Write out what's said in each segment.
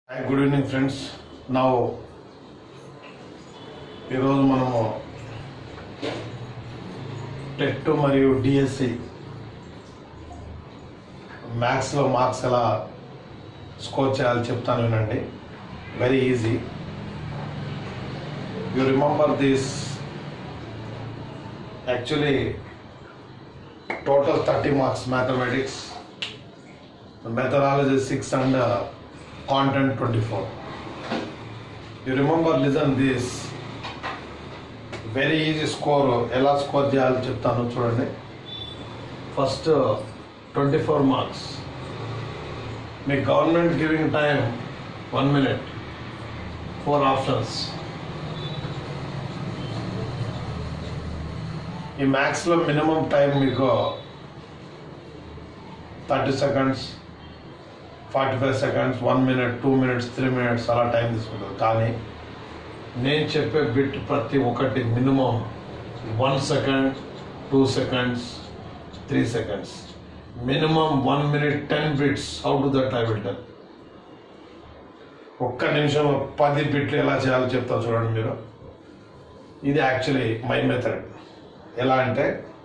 Hi good evening friends నా ఈరోజు మనము టెట్ మరియు డిఎస్సి మ్యాథ్స్లో మార్క్స్ ఎలా స్కోర్ చేయాలో చెప్తాను వినండి very easy you remember this actually total thirty marks mathematics methodology 6 and uh, content 24 you remember listen this very easy score ఎలా స్కోర్ చేయాలో చెప్తాను చూడండి ఫస్ట్ ట్వంటీ ఫోర్ మార్క్స్ మీ government giving time one minute four options ఈ మ్యాథ్స్లో minimum time మీకు thirty seconds forty five seconds one minute two minutes three minutes అలా time తీసుకుంటుంది కానీ నేను చెప్పే బిట్ ప్రతి ఒక్కటి minimum one second two seconds three seconds minimum one minute ten bits how to that I will tell ఒక్క నిమిషంలో పది బిట్లు ఎలా చేయాలో చెప్తా చూడండి మీరు ఇది యాక్చువల్లీ మై మెథడ్ ఎలా అంటే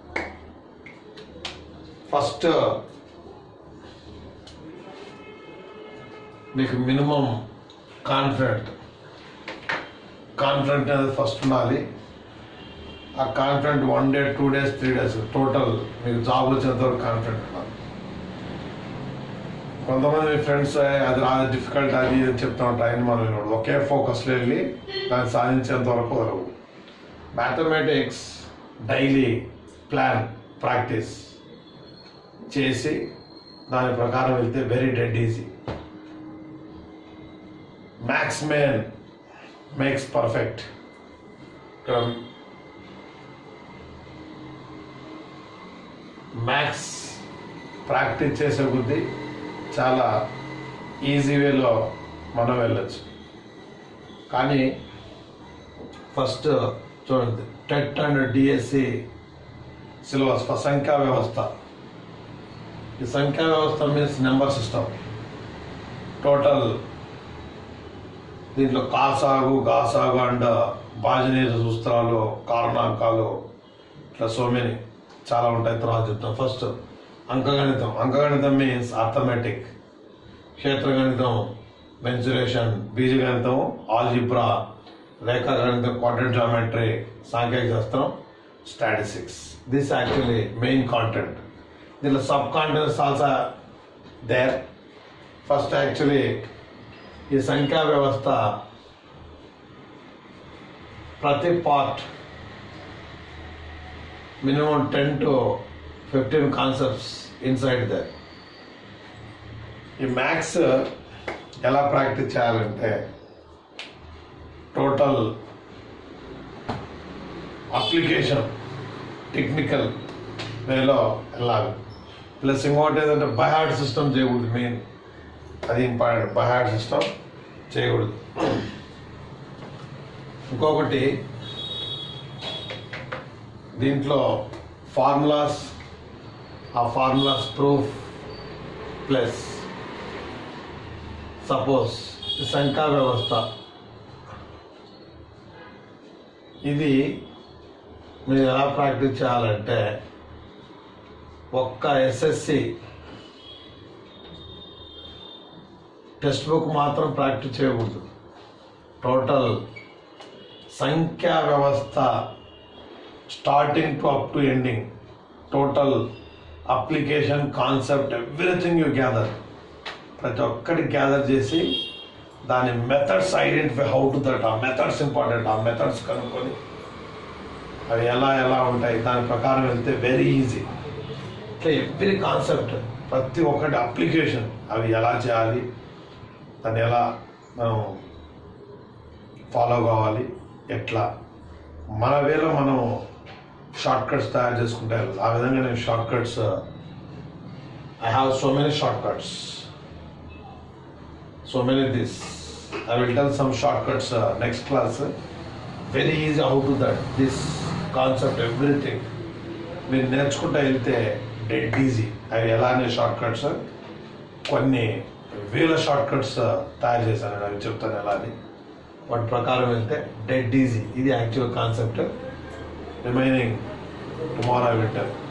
ఫస్ట్ మీకు మినిమం కాన్ఫిడెంట్ కాన్ఫిడెంట్ అనేది ఫస్ట్ ఉండాలి ఆ confident one day two days three days total మీకు జాబ్ వచ్చేంత వరకు కాన్ఫిడెంట్ ఉండాలి కొంతమంది మీ ఫ్రెండ్స్ అది రాదు డిఫికల్ట్ అది ఇది చెప్తా ఉంటారు ఆయన మనం వినడు. ఒకే ఫోకస్లో వెళ్ళి దాన్ని సాధించేంత వరకు వదలవు మ్యాథమెటిక్స్ డైలీ ప్లాన్ ప్రాక్టీస్ చేసి దాని ప్రకారం వెళ్తే very dead easy max man makes perfect ఇక్కడ మ్యాథ్స్ ప్రాక్టీస్ చేసే కొద్దీ చాలా ఈజీ వేలో మనం వెళ్ళచ్చు కానీ ఫస్ట్ చూడండి TET and DSC syllabus for సంఖ్యా వ్యవస్థ ఈ సంఖ్యా వ్యవస్థ మీన్స్ నెంబర్ సిస్టమ్ టోటల్ దీంట్లో కాసాగు గాసాగు అండ్ బాజనీయ సూత్రాలు కారణాంకాలు ఇట్లా సో మెనీ చాలా ఉంటాయి తర్వాత చెప్తాం ఫస్ట్ అంకగణితం అంకగణితం మీన్స్ అర్థమెటిక్ క్షేత్రగణితం మెన్సురేషన్ బీజగణితం ఆల్జిబ్రా రేఖాగణితం క్వాడ్రెంట్ జామెట్రీ సాంఖ్యక శాస్త్రం statistics this actually main content దీంట్లో sub contents also there first actually ఈ సంఖ్యా వ్యవస్థ ప్రతి part minimum ten to fifteen concepts inside they ఈ మ్యాథ్స్ ఎలా ప్రాక్టీస్ చేయాలంటే టోటల్ అప్లికేషన్ టెక్నికల్ వేలో వెళ్ళాలి ప్లస్ ఇంకోటి ఏంటంటే బైహార్డ్ సిస్టమ్ చేయకూడదు మెయిన్ అది ఇంపార్టెంట్ బైహార్డ్ సిస్టమ్ చేయకూడదు ఇంకొకటి దీంట్లో ఫార్ములాస్ ఆ ఫార్ములాస్ ప్రూఫ్ ప్లస్ సపోజ్ సంఖ్యా వ్యవస్థ ఇది మీరు ఎలా ప్రాక్టీస్ చేయాలంటే ఒక్క ఎస్ఎస్సి టెక్స్ట్ బుక్ మాత్రం ప్రాక్టీస్ చేయకూడదు టోటల్ సంఖ్యా వ్యవస్థ starting to up to ending total application concept everything you gather ప్రతి ఒక్కటి గ్యాదర్ చేసి దాని methods identify how to that ఆ మెథడ్స్ ఇంపార్టెంట్ ఆ మెథడ్స్ కనుక్కొని అవి ఎలా ఎలా ఉంటాయి దాని ప్రకారం వెళ్తే వెరీ ఈజీ ఇట్లా ఎవ్రీ కాన్సెప్ట్ ప్రతి ఒక్కటి అప్లికేషన్ అవి ఎలా చేయాలి దాన్ని ఎలా మనం ఫాలో కావాలి ఎట్లా మన వేలో మనం షార్ట్ కట్స్ తయారు చేసుకుంటే వెళ్ళాలి. ఆ విధంగా నేను shortcuts I have so many shortcuts so many this I will tell some shortcuts next class very easy how to that this concept everything మీరు నేర్చుకుంటూ వెళ్తే డెడ్ ఈజీ అవి ఎలానే షార్ట్ కట్స్ కొన్ని వేల short cuts తయారు చేశాను నేను అవి చెప్తాను ఎలా అని వాటి ప్రకారం వెళ్తే డెడ్ ఈజీ ఇది actual concept remaining tomorrow I will tell